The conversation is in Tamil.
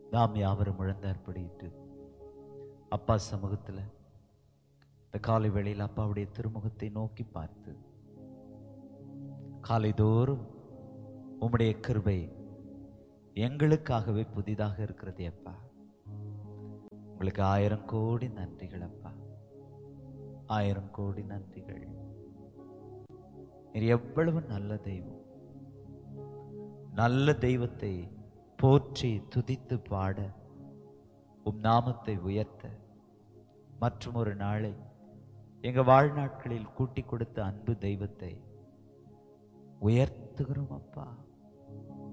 நாம் யாவரும் முழந்தாற்படிட்டு அப்பா சமூகத்தில் இந்த காலை வேளையில் அப்பாவுடைய திருமுகத்தை நோக்கி பார்த்து காலைதோறும் உம்முடைய கிருபை எங்களுக்காகவே புதிதாக இருக்கிறது அப்பா உங்களுக்கு ஆயிரம் கோடி நன்றிகள் அப்பா ஆயிரம் கோடி நன்றிகள் நீர் எவ்வளவு நல்ல தெய்வம் நல்ல தெய்வத்தை போற்றி துதித்து பாட உம் நாமத்தை உயர்த்த மற்றும் ஒரு நாளை எங்க வாழ்நாட்களில் கூட்டி கொடுத்த அன்பு தெய்வத்தை உயர்த்துகிறோம் அப்பா